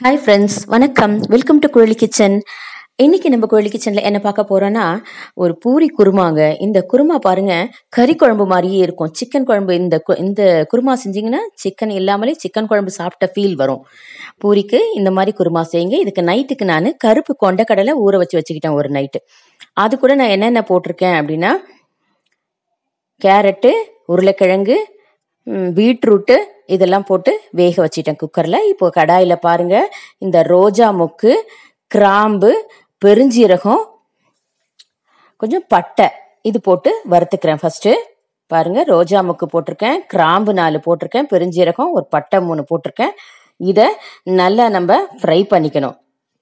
hi friends வணக்கம் welcome to Kuzhali kitchen இன்னைக்கு நம்ம குழலி கிச்சன்ல என்ன பார்க்க போறோம்னா ஒரு பூரி குருமாங்க இந்த குருமா பாருங்க கறி குழம்பு மாதிரியே இருக்கும் சிக்கன் குழம்பு இந்த கு- இந்த குருமா செஞ்சீங்கன்னா சிக்கன் இல்லாமலே சிக்கன் குழம்பு சாப்பிட்ட ஃபீல் வரும் பூரிக்கு இந்த மாதிரி குருமா செய்யுங்க இதுக்கு நைட்டுக்கு நான் கருப்பு கொண்டக்கடலை ஊற வச்சு வச்சுக்கிட்டேன் ஒரு நைட்டு அது கூட நான் என்னென்ன போட்டிருக்கேன் அப்படின்னா கேரட்டு உருளைக்கிழங்கு ம், பீட்ரூட்டு இதெல்லாம் போட்டு வேக வச்சிட்டேன் குக்கரில் இப்போ கடாயில் பாருங்க இந்த ரோஜா மொக்கு கிராம்பு பெருஞ்சீரகம் கொஞ்சம் பட்டை இது போட்டு வறுத்துக்கிறேன் ஃபர்ஸ்ட்டு பாருங்க ரோஜா மொக்கு போட்டிருக்கேன் கிராம்பு நாலு போட்டிருக்கேன் பெருஞ்சீரகம் ஒரு பட்டை மூணு போட்டிருக்கேன் இதை நல்லா நம்ம ஃப்ரை பண்ணிக்கணும்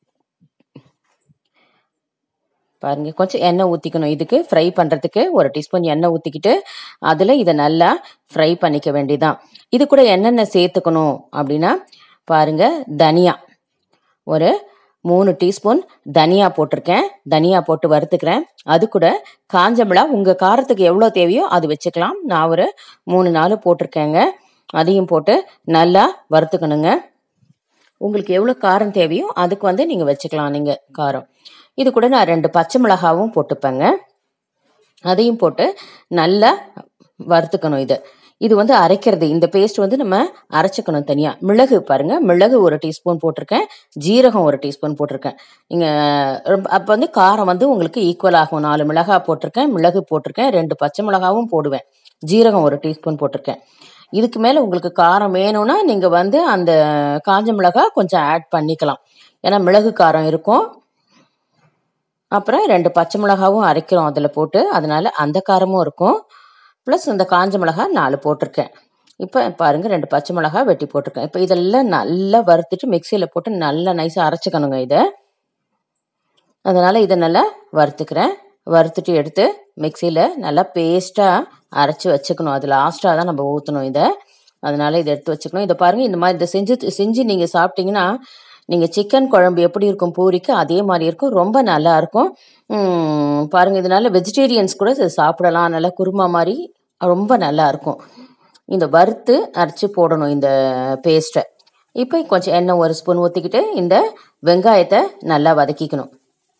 பாருங்க கொஞ்சம் எண்ணெய் ஊற்றிக்கணும் இதுக்கு ஃப்ரை பண்ணுறதுக்கு ஒரு டீஸ்பூன் எண்ணெய் ஊற்றிக்கிட்டு அதில் இதை நல்லா ஃப்ரை பண்ணிக்க வேண்டியதான் இது கூட என்னென்ன சேர்த்துக்கணும் அப்படின்னா பாருங்க தனியா ஒரு மூணு டீஸ்பூன் தனியா போட்டிருக்கேன் தனியா போட்டு வறுத்துக்கிறேன் அது கூட காஞ்ச மிளகா உங்கள் காரத்துக்கு எவ்வளோ தேவையோ அது வச்சுக்கலாம் நான் ஒரு மூணு நாலு போட்டிருக்கேங்க அதையும் போட்டு நல்லா வறுத்துக்கணுங்க உங்களுக்கு எவ்வளோ காரம் தேவையோ அதுக்கு வந்து நீங்கள் வச்சுக்கலாம் நீங்கள் காரம் இது கூட நான் ரெண்டு பச்சை மிளகாவும் போட்டுப்பேங்க அதையும் போட்டு நல்லா வறுத்துக்கணும் இது இது வந்து அரைக்கிறது இந்த பேஸ்ட் வந்து நம்ம அரைச்சிக்கணும் தனியா மிளகு பாருங்க மிளகு ஒரு டீஸ்பூன் போட்டிருக்கேன் ஜீரகம் ஒரு டீஸ்பூன் போட்டிருக்கேன் நீங்க ரொம்ப- அப்ப வந்து காரம் வந்து உங்களுக்கு ஈக்குவல் ஆகும் நாலு மிளகாய் போட்டிருக்கேன் மிளகு போட்டிருக்கேன் ரெண்டு பச்சை மிளகாவும் போடுவேன் ஜீரகம் ஒரு டீஸ்பூன் போட்டிருக்கேன் இதுக்கு மேல உங்களுக்கு காரம் வேணும்னா நீங்க வந்து அந்த காஞ்ச மிளகாய் கொஞ்சம் ஆட் பண்ணிக்கலாம் ஏன்னா மிளகு காரம் இருக்கும் அப்புறம் ரெண்டு பச்சை மிளகாவும் அரைக்கிறோம் அதில் போட்டு அதனால அந்த காரமும் இருக்கும் ப்ளஸ் இந்த காஞ்ச மிளகாய் நாலு போட்டிருக்கேன் இப்போ பாருங்க ரெண்டு பச்சை மிளகாய் வெட்டி போட்டிருக்கேன் இப்போ இதெல்லாம் நல்லா வறுத்துட்டு மிக்சியில் போட்டு நல்லா நைஸாக அரைச்சிக்கணுங்க இதை அதனால இதை நல்லா வறுத்துக்கிறேன் வறுத்துட்டு எடுத்து மிக்சியில் நல்லா பேஸ்ட்டாக அரைச்சி வச்சுக்கணும் அது லாஸ்ட்டாக தான் நம்ம ஊற்றணும் இதை அதனால இதை எடுத்து வச்சுக்கணும் இதை பாருங்க இந்த மாதிரி இதை செஞ்சு செஞ்சு நீங்கள் சாப்பிட்டீங்கன்னா நீங்கள் சிக்கன் குழம்பு எப்படி இருக்கும் பூரிக்கு அதே மாதிரி இருக்கும் ரொம்ப நல்லா இருக்கும் உம், பாருங்க இதனால வெஜிடேரியன்ஸ் கூட இதை சாப்பிடலாம் நல்லா குருமா மாதிரி ரொம்ப நல்லா இருக்கும் இந்த வறுத்து அரைச்சி போடணும் இந்த பேஸ்ட்டை இப்போ கொஞ்சம் எண்ணெய் ஒரு ஸ்பூன் ஊற்றிக்கிட்டு இந்த வெங்காயத்தை நல்லா வதக்கிக்கணும்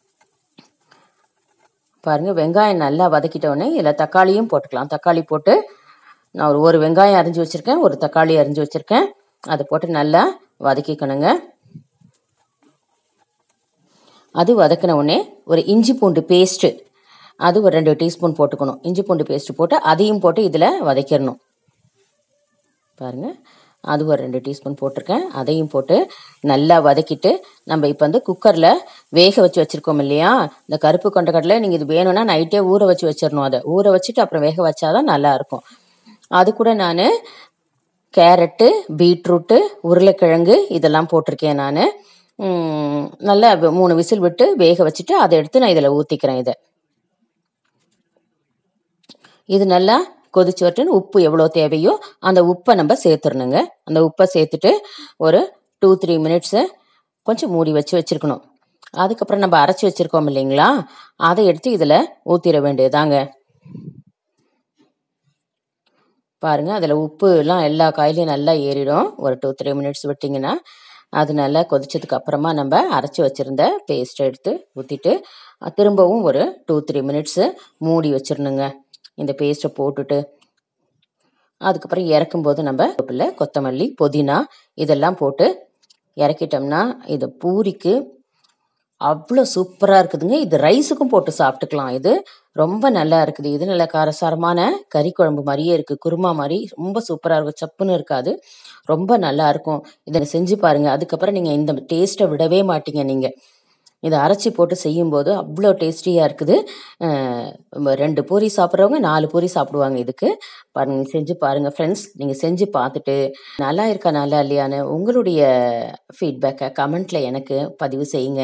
பாருங்க வெங்காயம் நல்லா வதக்கிட்ட உடனே இதில் தக்காளியும் போட்டுக்கலாம் தக்காளி போட்டு நான் ஒரு ஒரு வெங்காயம் அரிஞ்சு வச்சிருக்கேன் ஒரு தக்காளி அரிஞ்சு வச்சிருக்கேன் அதை போட்டு நல்லா வதக்கிக்கணுங்க அது வதக்கின உடனே ஒரு இஞ்சி பூண்டு பேஸ்ட்டு அது ஒரு ரெண்டு டீஸ்பூன் போட்டுக்கணும் இஞ்சி பூண்டு பேஸ்ட் போட்டு அதையும் போட்டு இதில் வதக்கிடணும் பாருங்க அது ஒரு ரெண்டு டீஸ்பூன் போட்டிருக்கேன் அதையும் போட்டு நல்லா வதக்கிட்டு நம்ம இப்போ வந்து குக்கரில் வேக வச்சு வச்சுருக்கோம் இல்லையா இந்த கருப்பு கொண்டக்கடலை நீங்கள் இது வேணும்னா நைட்டே ஊற வச்சு வச்சிடணும் அதை ஊற வச்சுட்டு அப்புறம் வேக வச்சாதான் நல்லா இருக்கும் அது கூட நான் கேரட்டு பீட்ரூட்டு உருளைக்கிழங்கு இதெல்லாம் போட்டிருக்கேன் நான் நல்லா வி- மூணு விசில் விட்டு வேக வச்சுட்டு அதை எடுத்து நான் இதில் ஊற்றிக்கிறேன் இதை இது நல்லா கொதிச்சு வரட்டுன்னு உப்பு எவ்வளோ தேவையோ அந்த உப்பை நம்ம சேர்த்துடணுங்க அந்த உப்பை சேர்த்துட்டு ஒரு டூ த்ரீ மினிட்ஸு கொஞ்சம் மூடி வச்சு வச்சிருக்கணும் அதுக்கப்புறம் நம்ம அரைச்சி வச்சிருக்கோம் இல்லைங்களா அதை எடுத்து இதில் ஊற்றிட வேண்டியதாங்க பாருங்க அதில் உப்பு எல்லாம் எல்லா காயிலையும் நல்லா ஏறிடும் ஒரு டூ த்ரீ மினிட்ஸ் விட்டிங்கன்னா அது நல்லா கொதிச்சதுக்கு அப்புறமா நம்ம அரைச்சி வச்சிருந்த பேஸ்ட் எடுத்து ஊற்றிட்டு திரும்பவும் ஒரு டூ த்ரீ மினிட்ஸு மூடி வச்சிடணுங்க இந்த பேஸ்ட்டை போட்டுட்டு அதுக்கப்புறம் இறக்கும்போது நம்ம கருவேப்பிலை, கொத்தமல்லி புதினா இதெல்லாம் போட்டு இறக்கிட்டோம்னா இது பூரிக்கு அவ்வளோ சூப்பராக இருக்குதுங்க இது ரைஸுக்கும் போட்டு சாப்பிட்டுக்கலாம் இது ரொம்ப நல்லா இருக்குது இது நல்ல காரசாரமான கறி குழம்பு மாதிரியே இருக்குது குருமா மாதிரி ரொம்ப சூப்பராக இருக்கும் சப்புன்னு இருக்காது ரொம்ப நல்லா இருக்கும் இதை செஞ்சு பாருங்க அதுக்கப்புறம் நீங்கள் இந்த டேஸ்ட்டை விடவே மாட்டீங்க நீங்கள் இதை அரைச்சி போட்டு செய்யும்போது அவ்வளோ டேஸ்டியாக இருக்குது அஹ் ரெண்டு பூரி சாப்பிட்றவங்க நாலு பூரி சாப்பிடுவாங்க இதுக்கு பாருங்க செஞ்சு பாருங்க ஃப்ரெண்ட்ஸ் நீங்கள் செஞ்சு பார்த்துட்டு நல்லா இருக்கா நல்லா இல்லையான்னு உங்களுடைய ஃபீட்பேக்கை கமெண்ட்ல எனக்கு பதிவு செய்யுங்க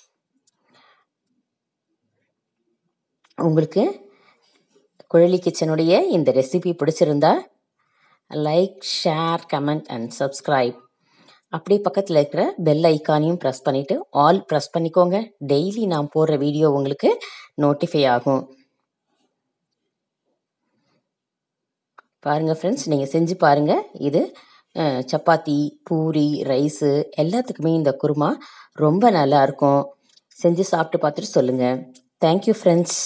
உங்களுக்கு குழலி கிச்சனுடைய இந்த ரெசிபி பிடிச்சிருந்தா like share comment and subscribe அப்படியே பக்கத்தில் இருக்கிற பெல் ஐக்கானையும் ப்ரெஸ் பண்ணிட்டு ஆல் ப்ரெஸ் பண்ணிக்கோங்க டெய்லி நான் போடுற வீடியோ உங்களுக்கு நோட்டிஃபை ஆகும் பாருங்க ஃப்ரெண்ட்ஸ் நீங்கள் செஞ்சு பாருங்க இது அஹ், சப்பாத்தி பூரி ரைஸு எல்லாத்துக்குமே இந்த குருமா ரொம்ப நல்லா இருக்கும் செஞ்சு சாப்பிட்டு பார்த்துட்டு சொல்லுங்கள் thank you friends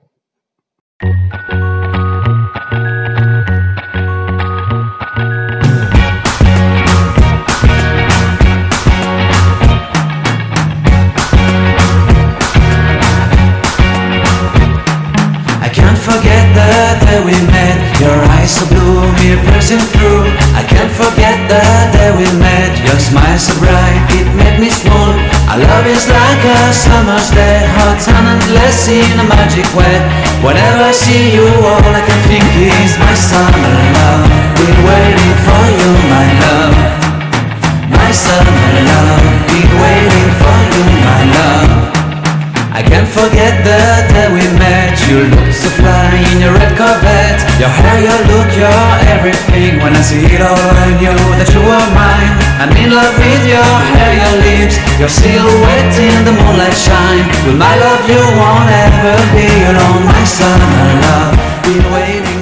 I can't forget the day we met Your eyes so blue, me piercing through I can't forget the day we met Your smile so bright, it made me swoon Our love is like a summer's day Hot and endless in a magic way Whenever I see you, all I can think is My summer love Been waiting for you, my love My summer love Been waiting for you, my love I can't forget the day we met You looked so fly in your red Corvette Your hair, your look, your everything When I see it all I knew that you were mine I'm in love with your hair, your lips Your silhouette in the moonlight shine With my love you won't ever be alone My summer love, been waiting